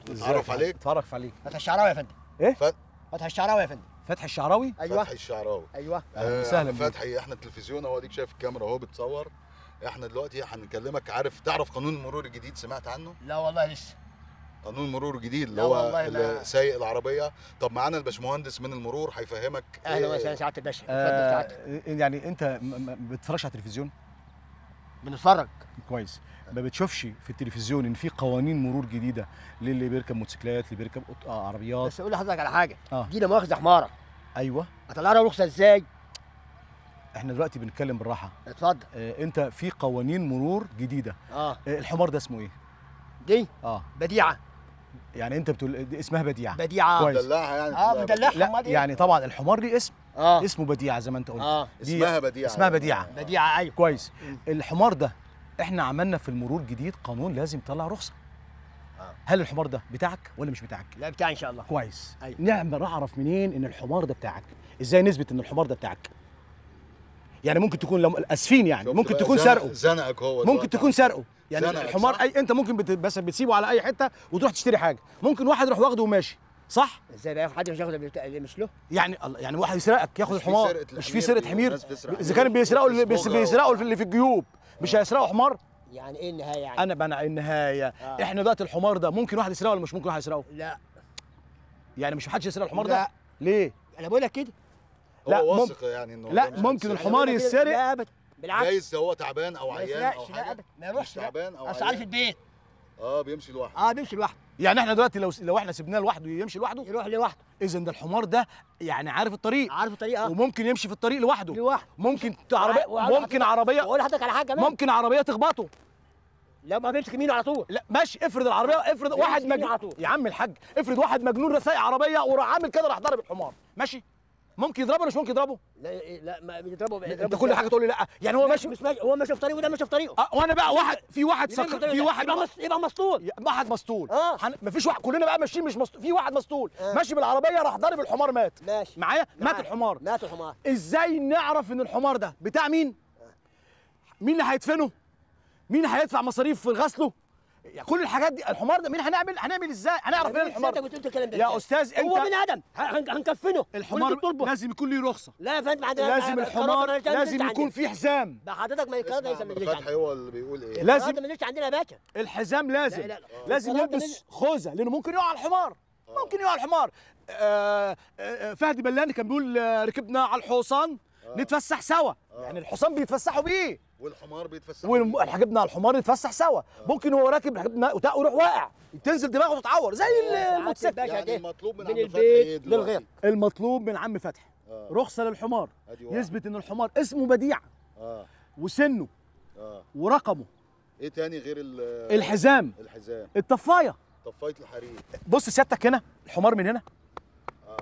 اتعرف عليك اتعرف عليك فتح الشعراوي يا فندم ايه فت- فتح الشعراوي يا فندم فتحي الشعراوي ايوه فتحي الشعراوي ايوه أهلاً آه، وسهلاً عم بيك. فتحي احنا التلفزيون اهو اديك شايف الكاميرا اهو بتصور احنا دلوقتي هنكلمك عارف تعرف قانون المرور الجديد سمعت عنه لا والله لسه قانون المرور الجديد اللي لا هو والله اللي ما- سايق العربيه طب معانا الباشمهندس من المرور هيفهمك اهلا إيه- وسهلا سعاده الباشا اتفضل آه سعادتك يعني انت م- م- ما بتتفرجش على التلفزيون بنتفرج كويس ما بتشوفش في التلفزيون ان في قوانين مرور جديده للي بيركب موتوسيكلات اللي بيركب قط- آه، عربيات بس اقول لحضرتك على حاجه اه دي لا مؤاخذه حماره ايوه اطلع لها رخصه ازاي احنا دلوقتي بنتكلم بالراحه اتفضل آه انت في قوانين مرور جديده اه آه الحمار ده اسمه ايه دي اه بديعه يعني انت بتقول دي اسمها بديعه بديعه كويس. دلعها يعني اه تبقى مدلعها لا أمال إيه؟ يعني طبعا الحمار ليه اسم اه اسمه بديعه زي ما انت قلت اه دي اسمها بديعه اسمها بديعه بديعه ايوه كويس الحمار ده احنا عملنا في المرور جديد قانون لازم يطلع رخصه آه. هل الحمار ده بتاعك ولا مش بتاعك لا بتاعي ان شاء الله كويس أيوة. نعمل اعرف منين ان الحمار ده بتاعك ازاي نثبت ان الحمار ده بتاعك يعني ممكن تكون لو اسفين يعني شفت ممكن بقى تكون زنق- سرقه زنقك هو ممكن دلوقتي. تكون سرقه يعني زنقك، الحمار صح؟ اي انت ممكن بت... بس بتسيبه على اي حته وتروح تشتري حاجه ممكن واحد يروح واخده وماشي صح ازاي بقى حد مش ياخد اللي بتاع- اللي مش له يعني الله- يعني واحد يسرقك ياخد مش في الحمار سرقة مش في الحمير سرقه دي، حمير والناس بتسرق اذا حمير كانوا بيسرقوا اللي بيس- وبيسبغها بيسرقوا و- اللي في الجيوب مش هيسرقوا حمار يعني ايه النهايه يعني انا بقى النهايه آه. احنا دلوقتي الحمار ده ممكن واحد يسرقه ولا مش ممكن واحد يسرقه لا يعني مش محدش يسرق الحمار لا. ده ليه انا بقول لك كده لا، هو مم- واثق يعني انه لا، ده مش ممكن هيتسرق. الحمار أنا بقول لك يتسرق؟ كده. لا ابدا بالعكس جايز هو تعبان او ما عيان او يسرقش لا حاجه ابدا ما يروحش مش تعبان او اصل عارف عيان البيت اه بيمشي لوحده اه بيمشي لوحده يعني احنا دلوقتي لو لو احنا سيبناه لوحده يمشي لوحده يروح لوحده اذا ده الحمار ده يعني عارف الطريق عارف الطريقه وممكن يمشي في الطريق لوحده لوحده ممكن عربيه وعلى ممكن حضرتك- عربيه واقول لحضرتك على حاجه كمان ممكن عربيه تخبطه لا ما بيمسك يمينه على طول لا ماشي افرض العربيه افرض بيمشي واحد يمين مجنون على طول. يا عم الحاج افرض واحد مجنون سايق عربيه وراح عامل كده راح ضارب الحمار ماشي ممكن يضربه ولا مش ممكن يضربه لا لا ما بيضربه انت كل حاجه تقول لي لا يعني هو ماشي مش ماشي هو ماشي في طريقه وده ماشي في طريقه أه وانا بقى واحد في واحد يبقى سك... في في واحد يبقى مس- يبقى مسطول يا- واحد مسطول آه. حن... مفيش واحد كلنا بقى ماشيين مش مسطول في واحد مسطول آه. ماشي بالعربيه راح ضارب الحمار مات ماشي معايا مات معاك. الحمار مات الحمار ازاي نعرف ان الحمار ده بتاع مين مين اللي هيدفنه مين هيدفع مصاريف في غسله يعني كل الحاجات دي الحمار ده مين هنعمل هنعمل ازاي هنعرف فين الحمار انت بتقول الكلام ده يا إزاي؟ استاذ هو انت بني ادم هن- هنكفنه الحمار ولكن تطلبه لازم يكون ليه رخصه لا يا فندم عندنا لازم عندنا- الحمار القرار ده لازم عندنا. يكون فيه حزام ده حضرتك ما القرار ده اسمع ما عم يجيش فتحي عندنا هو اللي بيقول ايه لازم- القرار ده ما يجيش عندنا يا باشا الحزام لازم لا، لا، لا. لازم القرار ده يلبس خوذه لانه ممكن يقع على الحمار ممكن يقع على الحمار آه آه فهد بلاني كان بيقول آه، ركبنا على الحصان نتفسح سوا يعني الحصان بيتفسحوا بيه والحمار بيتفسح وركبنا على الحمار نتفسح سوا ممكن هو راكب ركبنا وتق- ويروح واقع تنزل دماغه تتعور زي ساعات الموتوسيكل الباشا يعني ده المطلوب من من عم فتحي البيت ايه دلوقتي؟ للغير المطلوب من عم فتحي آه. رخصه للحمار ادي واحد. يثبت ان الحمار اسمه بديع اه وسنه اه ورقمه ايه تاني غير ال- الحزام الحزام الطفايه طفايه الحريق بص سيادتك هنا الحمار من هنا اه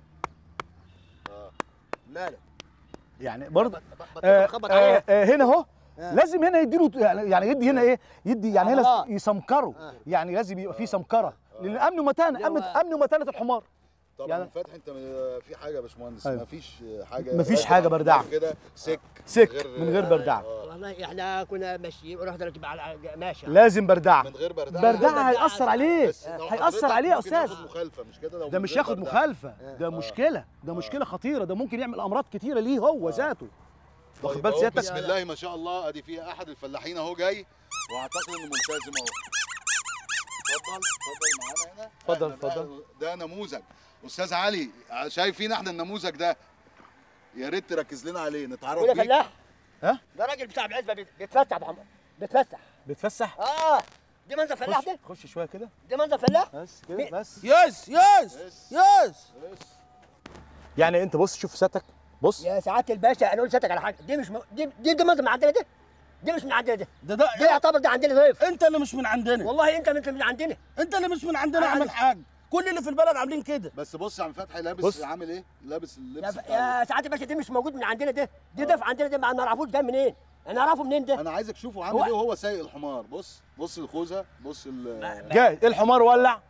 اه ماله يعني برضه آه خبط آه عليه آه هنا اهو آه. لازم هنا يديله يعني يعني يدي هنا ايه يدي يعني هنا عضلات. يسمكره آه. يعني لازم يبقى فيه سمكره لان امن ومتانه اللي هو- امن امن ومتانه الحمار طبعا يعني- يعني فتحي انت م- في حاجه يا باشمهندس أيوة. مفيش حاجه مفيش راكب حاجة على بردعة. الحمار كده سك سك من غير بردعة. آه. والله احنا كنا ماشيين ورحنا دلوقتي على ماشي لازم بردعه من غير بردعه بردعه هيأثر عليه بس لو هيأثر حضرتك عليه يا ممكن استاذ ياخد مخالفه مش كده لو ده من مش غير ياخد بردعة. مخالفه ده آه. مشكله ده آه. مشكله خطيره ده ممكن يعمل امراض كتيره ليه هو ذاته واخد طيب بال أهو سيادتك بسم الله ما شاء الله ادي في احد الفلاحين اهو جاي واعتقد انه ملتزم اهو اتفضل اتفضل معانا هنا اتفضل، إحنا ده- اتفضل. ده نموذج استاذ علي شايفين احنا النموذج ده يا ريت تركز لنا عليه نتعرف ولا بيه فلاح ها؟ ده راجل بتاع العزبه بيت- بيتفسح بحمار بيتفسح بتفسح اه دي منظر فلاح خش ده خش شويه كده دي منظر فلاح بس كده مي- بس يس يس بس يس بس يعني انت بص شوف سيادتك بص يا سعاده الباشا انا اقول سيادتك على حاجه دي مش م... دي دي, دي منظر من عندنا ده دي مش من عندنا ده ده ده دي يعتبر ده عندنا ضيف انت اللي مش من عندنا والله انت انت من عندنا انت اللي مش من عندنا أنا عامل عارف. حاجه كل اللي في البلد عاملين كده بس بص يا عم فتحي لابس بص. عامل ايه لابس يا, اللبس ف... بتاع يا سعاده الباشا دي مش موجود من عندنا ده دي ضيف عندنا ده ما نعرفوش ده منين انا اعرفه منين ده انا عايزك تشوفه عامل هو- ايه وهو سايق الحمار بص بص الخوذه بص ال جاي الحمار ولع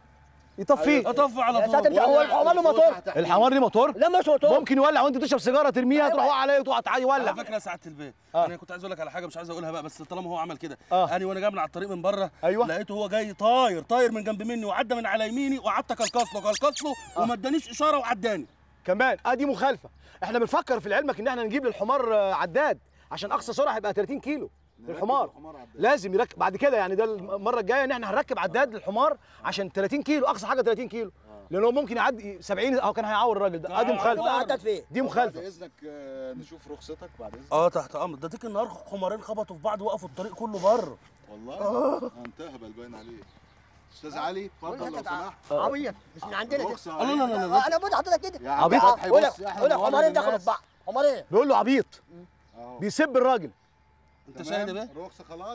يطفيه اطفي على يا طول ساتر هو الحمار له موتور الحمار ليه موتور لا مش موتور ممكن يولع وانت بتشرب سيجاره ترميها تروح واقع عليه وتقع تعالى يولع على فكره يا سعاده البيت آه. انا كنت عايز اقول لك على حاجه مش عايز اقولها بقى بس طالما هو عمل كده آه. انا وانا جاي من على الطريق من بره أيوة. لقيته هو جاي طاير طاير من جنب مني وعدى من على يميني وقعدت كلكس له كلكس له وما ادانيش اشاره وعداني كمان اه دي مخالفه احنا بنفكر في علمك ان احنا نجيب للحمار آه، عداد عشان اقصى سرعه هيبقى 30 كيلو للحمار الحمار عداد. لازم يركب بعد كده يعني ده المره الجايه ان احنا هنركب عداد للحمار عشان 30 كيلو اقصى حاجه 30 كيلو لان هو ممكن يعدي 70 اه كان هيعور الراجل ده اه دي تبقى مخالفه عدت فين دي بعد مخالفه اذنك آه، نشوف رخصتك بعد اذنك اه تحت امر ده ديك النهار حمارين خبطوا في بعض وقفوا الطريق كله بره والله انت هبل باين عليه استاذ علي اتفضل لو سمحت عبيط مش من عندنا كده رخصه لا لا لا لا آه، انا بقول لحضرتك كده يا عم عبيط. فتحي قول بص احنا قول بنورد حمارين دخلوا الناس. في بعض حمارين بيقول له عبيط أهو. بيسب الراجل انت تمام؟ شاهد يا بيه رخصه خلاص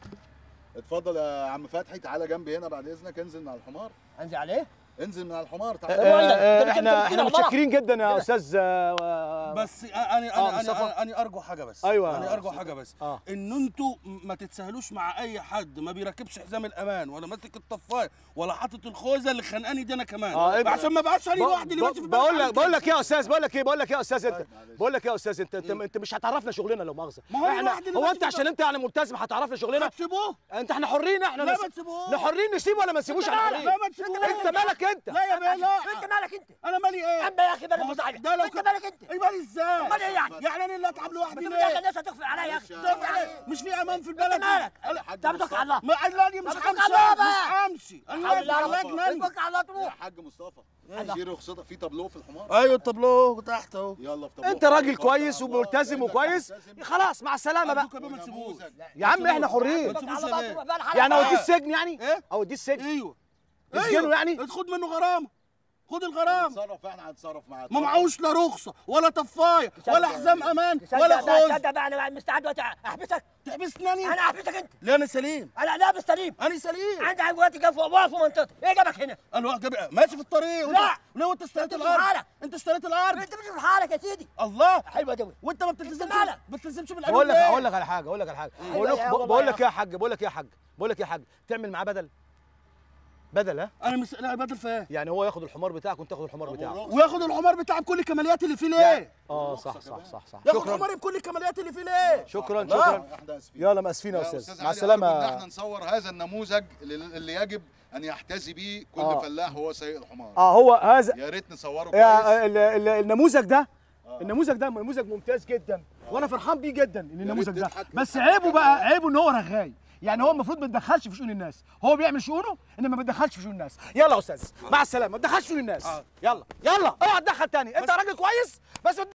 اتفضل يا عم فتحي تعالى جنبي هنا بعد اذنك انزل من على الحمار انزل عليه انزل من على الحمار آه، تعالى بقول لك، آه، أنت بتجيب احنا تفكير احنا عمارة. متشكرين جدا يا كده. استاذ آه، بس انا آه، انا مصطفى. انا انا ارجو حاجه بس أيوة. انا ارجو حاجه بس آه. ان انتوا ما تتساهلوش مع اي حد ما بيركبش حزام الامان ولا ماسك الطفايه ولا حاطط الخوذه اللي خانقاني دي انا كمان آه، إنت- عشان ما بقاش انا لوحدي اللي ماشي في البلد بقول لك عامل بقول كده. لك ايه يا استاذ بقول لك ايه بقول لك ايه يا استاذ انت معلش. بقول لك ايه يا استاذ انت انت, انت مش هتعرفنا شغلنا لو مؤاخذه ما هو احنا الواحد اللي هو ماشي انت في عشان انت يعني ملتزم هتعرفنا شغلنا هتسيبوه انت احنا حرين احنا لا نس- ما تسيبوه احنا حرين نسيبه ولا ما نسيبوش لا احنا لا حرين ما تسيبوه انت مالك انت لا يا بيه انت لا مالك انت انا مالي ايه اما يا اخي بالك ما هو مصعب ده لو انت كان- مالك انت ايه مالي ازاي امال ايه يعني يعني انا اللي اتعب لوحدي بتقول يا اخي ليه الناس هتخفي عليا يا اخي معلش يا تخفي عم. عليا مش في امان في انت البلد مالك حاج طب توكل على الله ما قال لا مش طب همشي توكل على الله مش بقى. همشي الحمد انا لله واقف رب على توكل على الله يا تروح حاج مصطفى دي رخصتك في تابلو في الحمار ايوه الطابلوه تحت اهو يلا في تابلو انت راجل اتفضل كويس يا الله. وملتزم إنك وكويس ملتزم. خلاص مع السلامه بقى أرجوك يا بيه ما تسيبوش ونموذج. يا عم احنا حرين توكل على تسيبوش الله يا تروح بقى الحلقة. يعني اوديه آه. السجن يعني ايه اوديه السجن ايوه يسجنوا يعني خد منه غرامه خد الغرامه هنتصرف احنا هنتصرف معاه ما معهوش لا رخصه ولا طفايه ولا حزام امان تصدق ولا بقى خوذ تصدق بقى انا مستعد دلوقتي احبسك تحبسني انا انا احبسك انت ليه انا سليم انا لابس سليم انا سليم عندي دلوقتي جنب واقف في منطقتي ايه جابك هنا انا واحد جاب- ماشي في الطريق وانت- لا. ليه انت اشتريت انت في الارض حالك. انت اشتريت الارض انت مش في حالك يا سيدي الله حلوه دي وانت ما بتلتزمش مالك؟ ما بتلتزمش بالقانون بقول لك ليه؟ هقول لك على حاجه اقول لك على حاجه بقول أيوة لك يا والله بقول لك يا ايه يا حاج بقول لك ايه يا حاج بقول لك ايه يا حاج تعمل معاه بدل بدل ها انا مس... لا بدل في ايه يعني هو ياخد الحمار بتاعك وانت تاخد الحمار بتاعه والرخصة. وياخد الحمار بتاع بكل الكماليات اللي فيه ليه يعني- اه صح صح صح صح ياخد شكرا الحمار بكل الكماليات اللي فيه ليه شكرا لا، شكرا احنا اسفين يلا مأسفين يا يا استاذ مع علي، السلامه أرجو ان احنا نصور هذا النموذج اللي, اللي يجب ان يحتذي به كل آه. فلاح وهو سايق الحمار اه هو هذا يا ريت نصوره يا كويس ال- ال- النموذج ده النموذج ده نموذج ممتاز جدا وانا فرحان بيه جدا ان النموذج ده تضحك بس وتضحك عيبه بقى كمان. عيبه ان هو رغاي يعني هو المفروض ما يتدخلش في شؤون الناس هو بيعمل شؤونه انما ما بيتدخلش في شؤون الناس يلا يا استاذ مع السلامه ما تدخلش في شؤون الناس يلا يلا اوعى تدخل تاني انت راجل كويس بس ما